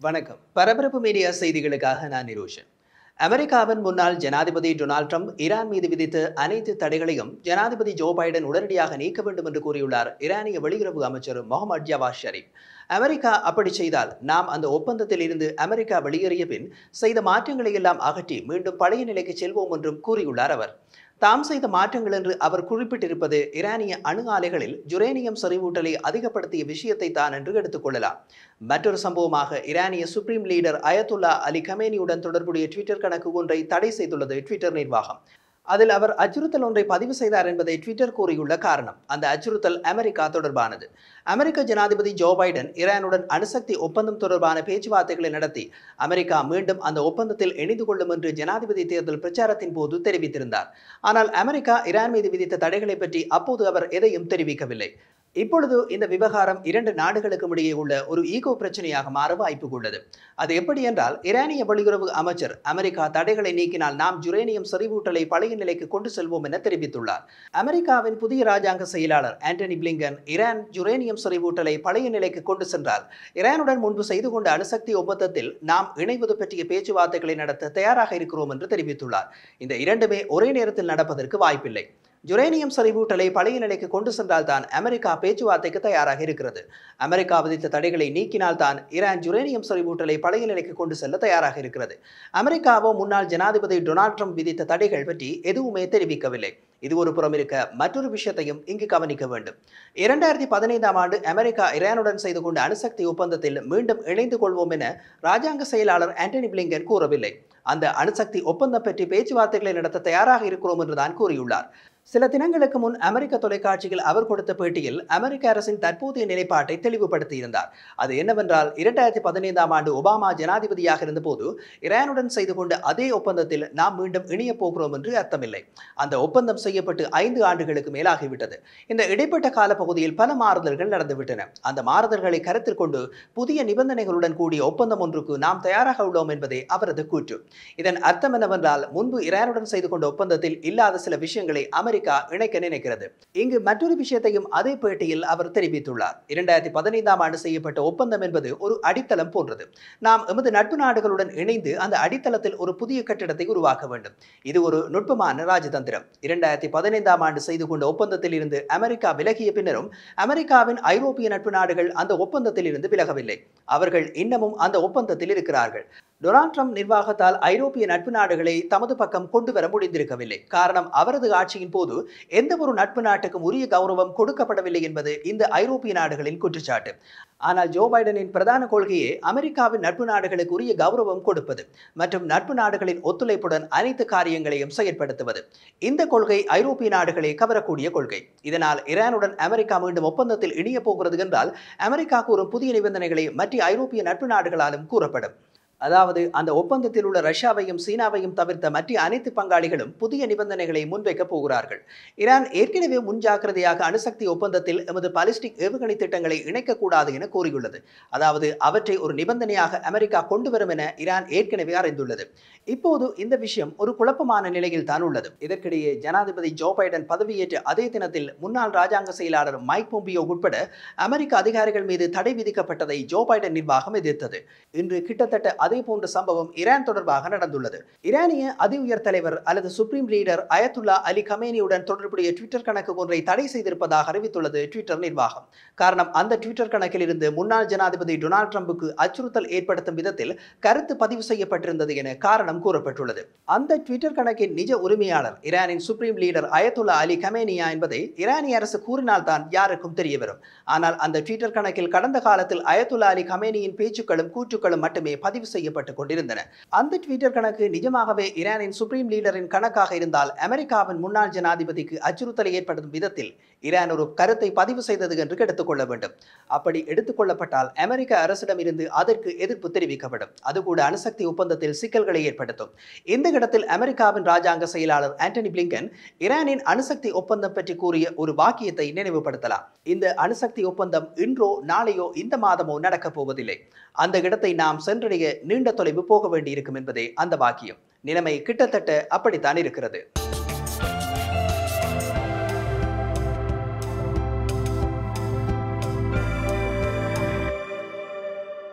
வணக்கம் பரபரப்பு மீடியா செய்திகளுக்காக நான் நிரோஷன் அமெரிக்காவின் முன்னாள் ஜனாதிபதி டொனால்ட் ட்ரம்ப் ஈரான் மீது விதித்த அனைத்து தடைகளையும் ஜனாதிபதி ஜோ பைடன் உடனடியாக நீக்க வேண்டும் என்று கூறியுள்ளார் ஈரானிய வெளியுறவு அமைச்சர் முகமது ஜவாஸ் ஷரீப் அமெரிக்கா அப்படி செய்தால் நாம் அந்த ஒப்பந்தத்தில் இருந்து அமெரிக்கா வெளியேறிய பின் செய்த மாற்றங்களை எல்லாம் அகற்றி மீண்டும் பழைய நிலைக்கு செல்வோம் என்றும் கூறியுள்ளார் அவர் தாம் செய்த மாற்றங்கள் என்று அவர் குறிப்பிட்டிருப்பது ஈரானிய அணு ஆலைகளில் ஜுரேனியம் செறிவூட்டலை அதிகப்படுத்திய விஷயத்தை தான் என்று எடுத்துக்கொள்ளலாம் மற்றொரு சம்பவமாக ஈரானிய சுப்ரீம் லீடர் அயத்துல்லா அலி கமேனியுடன் தொடர்புடைய ட்விட்டர் கணக்கு ஒன்றை தடை செய்துள்ளது ட்விட்டர் நிர்வாகம் அதில் அவர் அச்சுறுத்தல் ஒன்றை பதிவு செய்தார் என்பதை ட்விட்டர் கூறியுள்ள காரணம் அந்த அச்சுறுத்தல் அமெரிக்கா தொடர்பானது அமெரிக்க ஜனாதிபதி ஜோ பைடன் ஈரானுடன் அணுசக்தி ஒப்பந்தம் தொடர்பான பேச்சுவார்த்தைகளை நடத்தி அமெரிக்கா மீண்டும் அந்த ஒப்பந்தத்தில் இணைந்து கொள்ளும் என்று ஜனாதிபதி தேர்தல் பிரச்சாரத்தின் போது தெரிவித்திருந்தார் ஆனால் அமெரிக்கா ஈரான் மீது விதித்த தடைகளை பற்றி அப்போது அவர் எதையும் தெரிவிக்கவில்லை இப்பொழுது இந்த விவகாரம் இரண்டு நாடுகளுக்கும் இடையே உள்ள ஒரு ஈகோ பிரச்சனையாக மாற வாய்ப்பு உள்ளது அது எப்படி என்றால் ஈரானிய வெளியுறவு அமைச்சர் அமெரிக்கா தடைகளை நீக்கினால் நாம் ஜுரேனியம் செறிவூட்டலை பழைய நிலைக்கு கொண்டு செல்வோம் என தெரிவித்துள்ளார் அமெரிக்காவின் புதிய ராஜாங்க செயலாளர் ஆண்டனி பிளிங்கன் ஈரான் ஜுரேனியம் செறிவூட்டலை பழைய நிலைக்கு கொண்டு சென்றால் ஈரானுடன் முன்பு செய்து கொண்ட அணுசக்தி ஒப்பந்தத்தில் நாம் இணைவது பற்றிய பேச்சுவார்த்தைகளை நடத்த தயாராக இருக்கிறோம் என்று தெரிவித்துள்ளார் இந்த இரண்டுமே ஒரே நேரத்தில் நடப்பதற்கு வாய்ப்பில்லை ஜுரேனியம் செறிவூட்டலை பழைய நிலைக்கு கொண்டு சென்றால்தான் அமெரிக்கா பேச்சுவார்த்தைக்கு தயாராக இருக்கிறது அமெரிக்கா விதித்த தடைகளை நீக்கினால்தான் ஈரான் ஜுரேனியம் செறிவூட்டலை பழைய நிலைக்கு கொண்டு செல்ல தயாராக இருக்கிறது அமெரிக்காவோ முன்னாள் ஜனாதிபதி டொனால்ட் ட்ரம்ப் விதித்த தடைகள் பற்றி எதுவுமே தெரிவிக்கவில்லை இது ஒரு புறம் இருக்க மற்றொரு விஷயத்தையும் இங்கு கவனிக்க வேண்டும் இரண்டாயிரத்தி பதினைந்தாம் ஆண்டு அமெரிக்கா ஈரானுடன் செய்து கொண்ட அணுசக்தி ஒப்பந்தத்தில் மீண்டும் இணைந்து கொள்வோம் என ராஜாங்க செயலாளர் ஆண்டனி பிளிங்கன் கூறவில்லை அந்த அணுசக்தி ஒப்பந்தம் பற்றி பேச்சுவார்த்தைகளை நடத்த தயாராக இருக்கிறோம் என்றுதான் கூறியுள்ளார் சில தினங்களுக்கு முன் அமெரிக்க தொலைக்காட்சியில் அவர் கொடுத்த பேட்டியில் அமெரிக்க அரசின் தற்போதைய நிலைப்பாட்டை தெளிவுபடுத்தியிருந்தார் அது என்னவென்றால் இரண்டாயிரத்தி பதினைந்தாம் ஆண்டு ஒபாமா ஜனாதிபதியாக இருந்தபோது ஈரானுடன் செய்து கொண்ட அதே ஒப்பந்தத்தில் நாம் மீண்டும் இணைய போகிறோம் என்று அர்த்தமில்லை அந்த ஒப்பந்தம் செய்யப்பட்டு ஐந்து ஆண்டுகளுக்கு மேலாகிவிட்டது இந்த இடைப்பட்ட காலப்பகுதியில் பல மாறுதல்கள் நடந்துவிட்டன அந்த மாறுதல்களை கருத்தில் கொண்டு புதிய நிபந்தனைகளுடன் கூடிய ஒப்பந்தம் ஒன்றுக்கு நாம் தயாராக உள்ளோம் என்பதே அவரது கூற்று இதன் அர்த்தம் என்னவென்றால் முன்பு ஈரானுடன் செய்து கொண்ட ஒப்பந்தத்தில் இல்லாத சில விஷயங்களை அமெரிக்கா இணைக்க நினைக்கிறது இங்கு மற்றொரு விஷயத்தையும் அதே பேட்டியில் அவர் தெரிவித்துள்ளார் இரண்டாயிரத்தி பதினைந்தாம் ஆண்டு செய்யப்பட்ட ஒப்பந்தம் என்பது ஒரு அடித்தளம் போன்றது நாம் எமது நட்பு நாடுகளுடன் இணைந்து அந்த அடித்தளத்தில் ஒரு புதிய கட்டிடத்தை உருவாக்க வேண்டும் இது ஒரு நுட்பமான ராஜதந்திரம் இரண்டாயிரத்தி பதினைந்தாம் ஆண்டு செய்து கொண்ட ஒப்பந்தத்தில் இருந்து அமெரிக்கா விலகிய பின்னரும் அமெரிக்காவின் ஐரோப்பிய நட்பு நாடுகள் அந்த ஒப்பந்தத்தில் இருந்து விலகவில்லை அவர்கள் இன்னமும் அந்த ஒப்பந்தத்தில் இருக்கிறார்கள் டொனால்ட் ட்ரம்ப் நிர்வாகத்தால் ஐரோப்பிய நட்பு நாடுகளை தமது பக்கம் கொண்டு வர முடிந்திருக்கவில்லை காரணம் அவரது ஆட்சியின் போது எந்த ஒரு நட்பு நாட்டுக்கும் உரிய கௌரவம் கொடுக்கப்படவில்லை என்பது இந்த ஐரோப்பிய நாடுகளின் குற்றச்சாட்டு ஆனால் ஜோ பைடனின் பிரதான கொள்கையே அமெரிக்காவின் நட்பு நாடுகளுக்கு உரிய கௌரவம் கொடுப்பது மற்றும் நட்பு நாடுகளின் ஒத்துழைப்புடன் அனைத்து காரியங்களையும் செயற்படுத்துவது இந்த கொள்கை ஐரோப்பிய நாடுகளை கவரக்கூடிய கொள்கை இதனால் ஈரானுடன் அமெரிக்கா மீண்டும் ஒப்பந்தத்தில் இணைய போகிறது என்றால் அமெரிக்கா கூறும் புதிய நிபந்தனைகளை மற்ற ஐரோப்பிய நட்பு நாடுகளாலும் கூறப்படும் அதாவது அந்த ஒப்பந்தத்தில் உள்ள ரஷ்யாவையும் சீனாவையும் தவிர்த்த மற்ற அனைத்து பங்காளிகளும் புதிய நிபந்தனைகளை முன்வைக்கப் போகிறார்கள் ஈரான் ஏற்கனவே முன்ஜாக்கிரதையாக அணுசக்தி ஒப்பந்தத்தில் எமது பாலிஸ்டிக் ஏவுகணை திட்டங்களை இணைக்கக்கூடாது என கூறியுள்ளது அதாவது அவற்றை ஒரு நிபந்தனையாக அமெரிக்கா கொண்டு வரும் என ஈரான் ஏற்கனவே அறிந்துள்ளது இப்போது இந்த விஷயம் ஒரு குழப்பமான நிலையில் தான் உள்ளது இதற்கிடையே ஜனாதிபதி ஜோ பைடன் பதவியேற்ற அதே தினத்தில் முன்னாள் ராஜாங்க செயலாளர் மைக் பொம்பியோ உட்பட அமெரிக்க அதிகாரிகள் மீது தடை விதிக்கப்பட்டதை ஜோ பைடன் நிர்வாகம் எதிர்த்தது இன்று கிட்டத்தட்ட அதே போன்ற சம்பவம் ஈரான் தொடர்பாக நடந்துள்ளது ஈரானிய அதி உயர் தலைவர் அல்லது சுப்ரீம் லீடர் அயத்துல்லா அலி கமேனியுடன் தொடர்புடைய ட்விட்டர் கணக்கு ஒன்றை தடை செய்திருப்பதாக அறிவித்துள்ளது ட்விட்டர் நிர்வாகம் காரணம் அந்த ட்விட்டர் கணக்கில் இருந்து முன்னாள் ஜனாதிபதி டொனால்ட் ட்ரம்புக்கு அச்சுறுத்தல் ஏற்படுத்தும் விதத்தில் கருத்து பதிவு செய்யப்பட்டிருந்தது என காரணம் கூறப்பட்டுள்ளது அந்த ட்விட்டர் கணக்கின் நிஜ உரிமையாளர் ஈரானின் சுப்ரீம் லீடர் அயத்துல்லா அலி கமேனியா என்பதை ஈரானிய அரசு கூறினால்தான் யாருக்கும் தெரிய வரும் ஆனால் அந்த ட்விட்டர் கணக்கில் கடந்த காலத்தில் அயத்துல்லா அலி கமேனியின் பேச்சுக்களும் கூற்றுக்களும் மட்டுமே பதிவு செய்யப்பட்டு கொண்டிருந்தன அந்த ட்விட்டர் கணக்கு நிஜமாகவே ஈரானின் சுப்ரீம் லீடரின் கணக்காக இருந்தால் அமெரிக்காவின் முன்னாள் ஜனாதிபதிக்கு அச்சுறுத்தலை ஏற்படுத்தும் விதத்தில் ஈரான் ஒரு கருத்தை பதிவு செய்தது என்று எடுத்துக்கொள்ள வேண்டும் அப்படி எடுத்துக்கொள்ளப்பட்டால் அமெரிக்க அரசிடம் இருந்து அதற்கு எதிர்ப்பு தெரிவிக்கப்படும் அது கூட அணுசக்தி ஒப்பந்தத்தில் சிக்கல்களை ஏற்படுத்தும் இந்த இடத்தில் அமெரிக்காவின் ராஜாங்க செயலாளர் ஆண்டனி பிளிங்கன் ஈரானின் அணுசக்தி ஒப்பந்தம் பற்றி கூறிய ஒரு வாக்கியத்தை நினைவுபடுத்தலாம் இந்த அணுசக்தி ஒப்பந்தம் இன்றோ நாளையோ இந்த மாதமோ நடக்கப் போவதில்லை அந்த இடத்தை நாம் சென்றடைய நீண்ட தொலைவு போக வேண்டியிருக்கும் என்பதே அந்த வாக்கியம் நிலைமை கிட்டத்தட்ட அப்படித்தான் இருக்கிறது